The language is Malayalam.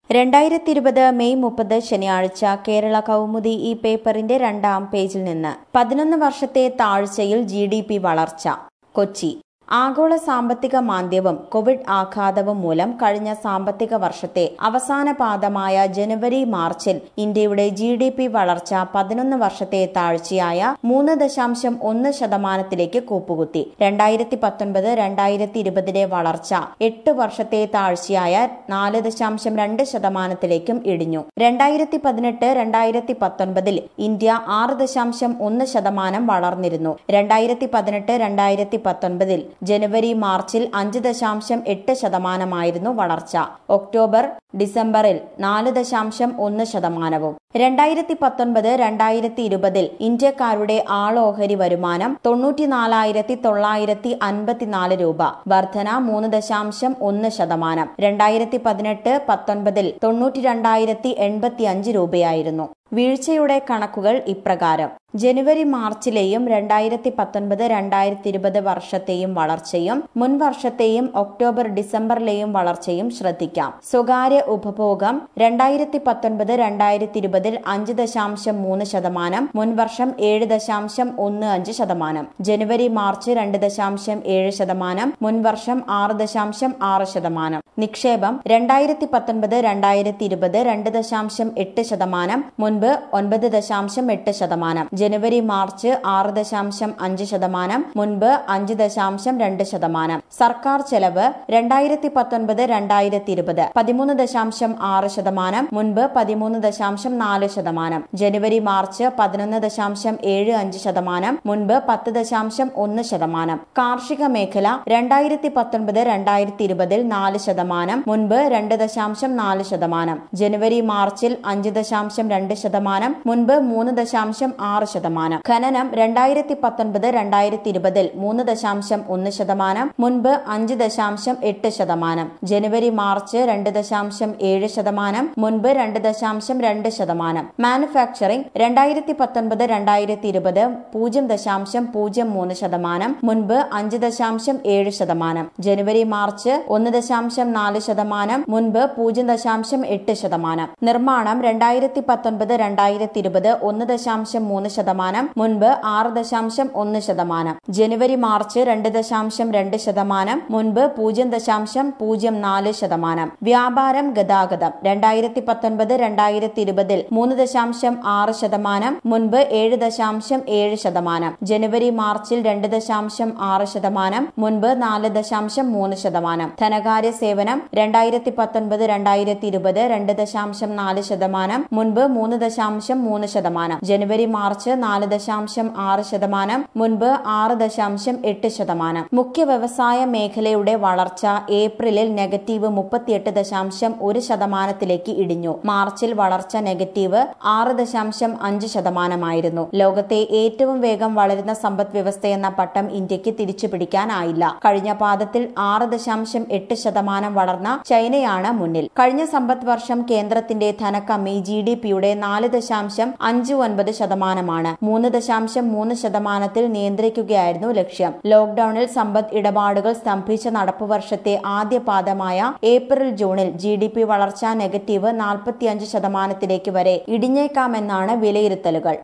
രണ്ടായിരത്തി ഇരുപത് മെയ് മുപ്പത് ശനിയാഴ്ച കേരള കൗമുദി ഈ പേപ്പറിന്റെ രണ്ടാം പേജിൽ നിന്ന് പതിനൊന്ന് വർഷത്തെ താഴ്ചയിൽ ജി ഡി പി വളർച്ച കൊച്ചി ആഗോള സാമ്പത്തിക മാന്ദ്യവും കോവിഡ് ആഘാതവും മൂലം കഴിഞ്ഞ സാമ്പത്തിക വർഷത്തെ അവസാന പാദമായ ജനുവരി മാർച്ചിൽ ഇന്ത്യയുടെ ജി ഡി പി വളർച്ച പതിനൊന്ന് വർഷത്തെ താഴ്ചയായ മൂന്ന് ദശാംശം ഒന്ന് ശതമാനത്തിലേക്ക് കൂപ്പുകുത്തി രണ്ടായിരത്തി പത്തൊൻപത് രണ്ടായിരത്തി ഇരുപതിലെ വളർച്ച എട്ട് വർഷത്തെ താഴ്ചയായ നാല് ദശാംശം രണ്ട് ശതമാനത്തിലേക്കും ഇടിഞ്ഞു രണ്ടായിരത്തി പതിനെട്ട് രണ്ടായിരത്തി പത്തൊൻപതിൽ ഇന്ത്യ ആറ് ദശാംശം ഒന്ന് ശതമാനം വളർന്നിരുന്നു രണ്ടായിരത്തി പതിനെട്ട് രണ്ടായിരത്തി പത്തൊൻപതിൽ ജനുവരി മാർച്ചിൽ അഞ്ച് ദശാംശം എട്ട് ശതമാനമായിരുന്നു വളർച്ച ഒക്ടോബർ ഡിസംബറിൽ നാല് ദശാംശം ഒന്ന് ശതമാനവും രണ്ടായിരത്തി പത്തൊൻപത് രണ്ടായിരത്തി ഇരുപതിൽ ഇന്ത്യക്കാരുടെ ആളോഹരി വരുമാനം തൊണ്ണൂറ്റിനാലായിരത്തി തൊള്ളായിരത്തി അൻപത്തിനാല് രൂപ വർധന മൂന്ന് ദശാംശം ഒന്ന് ശതമാനം രണ്ടായിരത്തി പതിനെട്ട് പത്തൊൻപതിൽ തൊണ്ണൂറ്റി രണ്ടായിരത്തി എൺപത്തി അഞ്ച് രൂപയായിരുന്നു വീഴ്ചയുടെ കണക്കുകൾ ഇപ്രകാരം ജനുവരി മാർച്ചിലെയും രണ്ടായിരത്തി പത്തൊൻപത് രണ്ടായിരത്തി ഇരുപത് വർഷത്തെയും വളർച്ചയും മുൻ വർഷത്തെയും ഒക്ടോബർ ഡിസംബറിലെയും വളർച്ചയും ശ്രദ്ധിക്കാം സ്വകാര്യ ഉപഭോഗം രണ്ടായിരത്തി പത്തൊൻപത് രണ്ടായിരത്തി ഇരുപതിൽ അഞ്ച് ദശാംശം മൂന്ന് ശതമാനം മുൻവർഷം ഏഴ് ദശാംശം ഒന്ന് അഞ്ച് ശതമാനം ജനുവരി മാർച്ച് രണ്ട് ദശാംശം ഏഴ് ശതമാനം മുൻവർഷം ആറ് ദശാംശം ആറ് ശതമാനം നിക്ഷേപം രണ്ടായിരത്തി പത്തൊൻപത് രണ്ടായിരത്തി ഇരുപത് രണ്ട് ദശാംശം എട്ട് ശതമാനം മുൻപ് ഒൻപത് ദശാംശം എട്ട് ശതമാനം ജനുവരി മാർച്ച് ആറ് ദശാംശം അഞ്ച് ശതമാനം മുൻപ് അഞ്ച് ദശാംശം രണ്ട് ശതമാനം സർക്കാർ ചെലവ് രണ്ടായിരത്തി പത്തൊൻപത് രണ്ടായിരത്തി ഇരുപത് പതിമൂന്ന് ദശാംശം ആറ് ശതമാനം മുൻപ് പതിമൂന്ന് ദശാംശം നാല് ശതമാനം ജനുവരി മാർച്ച് പതിനൊന്ന് ദശാംശം ഏഴ് അഞ്ച് ശതമാനം മുൻപ് പത്ത് ദശാംശം ഒന്ന് ശതമാനം കാർഷിക മേഖല രണ്ടായിരത്തി പത്തൊൻപത് രണ്ടായിരത്തി ഇരുപതിൽ നാല് ശതമാനം മുൻപ് രണ്ട് ദശാംശം നാല് ശതമാനം ജനുവരി മാർച്ചിൽ അഞ്ച് ദശാംശം രണ്ട് ശതമാനം മുൻപ് മൂന്ന് ദശാംശം ആറ് ശതമാനം ഖനനം രണ്ടായിരത്തി പത്തൊൻപത് രണ്ടായിരത്തി ഇരുപതിൽ മൂന്ന് ദശാംശം ഒന്ന് ശതമാനം മുൻപ് അഞ്ച് ദശാംശം എട്ട് ശതമാനം ജനുവരി മാർച്ച് രണ്ട് ദശാംശം ഏഴ് ശതമാനം മുൻപ് രണ്ട് ദശാംശം രണ്ട് ശതമാനം മാനുഫാക്ചറിംഗ് രണ്ടായിരത്തി പത്തൊൻപത് രണ്ടായിരത്തി ഇരുപത് പൂജ്യം ദശാംശം പൂജ്യം മൂന്ന് ശതമാനം മുൻപ് അഞ്ച് ദശാംശം ഏഴ് ശതമാനം ജനുവരി മാർച്ച് ഒന്ന് ദശാംശം നാല് ശതമാനം മുൻപ് പൂജ്യം ദശാംശം എട്ട് ശതമാനം നിർമ്മാണം രണ്ടായിരത്തി പത്തൊൻപത് രണ്ടായിരത്തി ഇരുപത് ഒന്ന് ദശാംശം മൂന്ന് ശതമാനം മുൻപ് ആറ് ദശാംശം ഒന്ന് ശതമാനം ജനുവരി മാർച്ച് രണ്ട് ദശാംശം രണ്ട് ശതമാനം മുൻപ് പൂജ്യം ദശാംശം പൂജ്യം നാല് ശതമാനം വ്യാപാരം ഗതാഗതം രണ്ടായിരത്തി പത്തൊൻപത് രണ്ടായിരത്തി ഇരുപതിൽ മൂന്ന് ദശാംശം ആറ് ശതമാനം മുൻപ് ഏഴ് ദശാംശം ഏഴ് ശതമാനം ജനുവരി മാർച്ചിൽ രണ്ട് ദശാംശം ആറ് ശതമാനം മുൻപ് നാല് ദശാംശം മൂന്ന് ശതമാനം ധനകാര്യ സേവനം രണ്ടായിരത്തി പത്തൊൻപത് രണ്ടായിരത്തി ഇരുപത് രണ്ട് ദശാംശം നാല് ശതമാനം മുൻപ് മൂന്ന് ദശാംശം മൂന്ന് ശതമാനം ജനുവരി മാർച്ച് നാല് ദശാംശം ആറ് ശതമാനം മുൻപ് ആറ് ദശാംശം എട്ട് ശതമാനം മുഖ്യ വ്യവസായ മേഖലയുടെ വളർച്ച ഏപ്രിലിൽ നെഗറ്റീവ് മുപ്പത്തിയെട്ട് ദശാംശം ഒരു ശതമാനത്തിലേക്ക് ഇടിഞ്ഞു മാർച്ചിൽ വളർച്ച നെഗറ്റീവ് ആറ് ദശാംശം അഞ്ച് ശതമാനമായിരുന്നു ലോകത്തെ ഏറ്റവും വേഗം വളരുന്ന സമ്പദ് വ്യവസ്ഥയെന്ന പട്ടം ഇന്ത്യക്ക് തിരിച്ചു പിടിക്കാനായില്ല കഴിഞ്ഞ പാദത്തിൽ ആറ് ദശാംശം എട്ട് ശതമാനം വളർന്ന ചൈനയാണ് മുന്നിൽ കഴിഞ്ഞ സമ്പദ് വർഷം കേന്ദ്രത്തിന്റെ ധനക്കമ്മി ജി ഡി പിയുടെ നാല് ദശാംശം അഞ്ച് ഒൻപത് ശതമാനമാണ് മൂന്ന് ദശാംശം മൂന്ന് ശതമാനത്തിൽ നിയന്ത്രിക്കുകയായിരുന്നു ലക്ഷ്യം ലോക്ഡൌണിൽ സമ്പദ് ഇടപാടുകൾ സ്തംഭിച്ച നടപ്പു വർഷത്തെ ആദ്യ പാദമായ ഏപ്രിൽ ജൂണിൽ ജി ഡി പി വളർച്ച നെഗറ്റീവ് നാൽപ്പത്തിയഞ്ച് ശതമാനത്തിലേക്ക് വരെ ഇടിഞ്ഞേക്കാമെന്നാണ് വിലയിരുത്തലുകൾ